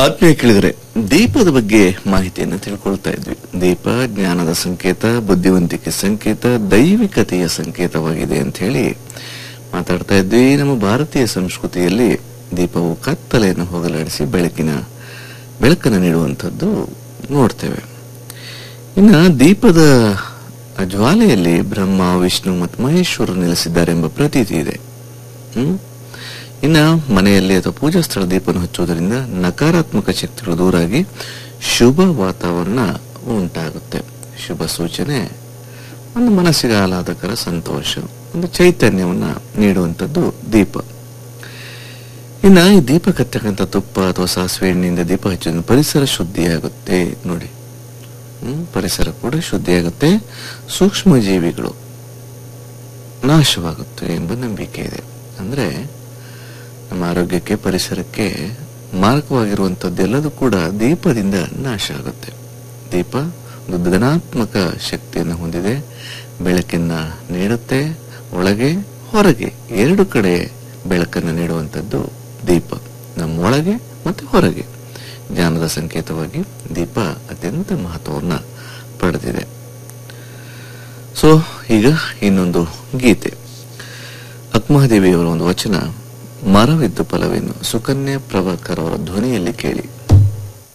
ಆತ್ಮೀಯ ಕೇಳಿದರೆ ದೀಪದ ಬಗ್ಗೆ ಮಾಹಿತಿಯನ್ನು ತಿಳ್ಕೊಳ್ತಾ ಇದ್ವಿ ದೀಪ ಜ್ಞಾನದ ಸಂಕೇತ ಬುದ್ಧಿವಂತಿಕೆ ಸಂಕೇತ ದೈವಿಕತೆಯ ಸಂಕೇತವಾಗಿದೆ ಅಂತ ಹೇಳಿ ಮಾತಾಡ್ತಾ ಇದ್ವಿ ನಮ್ಮ ಭಾರತೀಯ ಸಂಸ್ಕೃತಿಯಲ್ಲಿ ದೀಪವು ಕತ್ತಲೆಯನ್ನು ಹೋಗಲಾಡಿಸಿ ಬೆಳಕಿನ ಬೆಳಕನ್ನು ನೀಡುವಂಥದ್ದು ನೋಡ್ತೇವೆ ಇನ್ನು ದೀಪದ ಜ್ವಾಲೆಯಲ್ಲಿ ಬ್ರಹ್ಮ ವಿಷ್ಣು ಮತ್ತು ಮಹೇಶ್ವರರು ನೆಲೆಸಿದ್ದಾರೆ ಎಂಬ ಪ್ರತೀತಿ ಇದೆ ಹ್ಮ್ ಇನ್ನ ಮನೆಯಲ್ಲಿ ಅಥವಾ ಪೂಜಾ ಸ್ಥಳ ದೀಪವನ್ನು ಹಚ್ಚುವುದರಿಂದ ನಕಾರಾತ್ಮಕ ಶಕ್ತಿಗಳು ದೂರಾಗಿ ಶುಭ ವಾತಾವರಣ ಉಂಟಾಗುತ್ತೆ ಶುಭ ಸೂಚನೆ ಒಂದು ಮನಸ್ಸಿಗೆ ಆಹ್ಲಾದಕರ ಸಂತೋಷ ಒಂದು ಚೈತನ್ಯವನ್ನ ನೀಡುವಂಥದ್ದು ದೀಪ ಇನ್ನ ಈ ದೀಪ ಕತ್ತಕ್ಕಂಥ ತುಪ್ಪ ಅಥವಾ ಸಾಸಿವೆ ಎಣ್ಣೆಯಿಂದ ದೀಪ ಹಚ್ಚೋದ್ರಿಂದ ಪರಿಸರ ಶುದ್ಧಿಯಾಗುತ್ತೆ ನೋಡಿ ಹ್ಮ್ ಪರಿಸರ ಕೂಡ ಶುದ್ಧಿಯಾಗುತ್ತೆ ಸೂಕ್ಷ್ಮ ಜೀವಿಗಳು ನಾಶವಾಗುತ್ತೆ ಎಂಬ ನಂಬಿಕೆ ಇದೆ ಅಂದ್ರೆ ನಮ್ಮ ಆರೋಗ್ಯಕ್ಕೆ ಪರಿಸರಕ್ಕೆ ಮಾರಕವಾಗಿರುವಂಥದ್ದೆಲ್ಲದೂ ಕೂಡ ದೀಪದಿಂದ ನಾಶ ಆಗುತ್ತೆ ದೀಪ ಒಂದು ಧನಾತ್ಮಕ ಶಕ್ತಿಯನ್ನು ಹೊಂದಿದೆ ಬೆಳಕನ್ನ ನೀಡುತ್ತೆ ಒಳಗೆ ಹೊರಗೆ ಎರಡು ಕಡೆ ಬೆಳಕನ್ನು ನೀಡುವಂಥದ್ದು ದೀಪ ನಮ್ಮೊಳಗೆ ಮತ್ತು ಹೊರಗೆ ಜ್ಞಾನದ ಸಂಕೇತವಾಗಿ ದೀಪ ಅತ್ಯಂತ ಮಹತ್ವವನ್ನು ಪಡೆದಿದೆ ಸೊ ಈಗ ಇನ್ನೊಂದು ಗೀತೆ ಅಕ್ಮಹಾದೇವಿಯವರ ಒಂದು ವಚನ ಮರವಿದ್ದು ಫಲವೇನು ಸುಕನ್ಯಾ ಪ್ರಭಾಕರ್ ಅವರ ಧ್ವನಿಯಲ್ಲಿ ಕೇಳಿ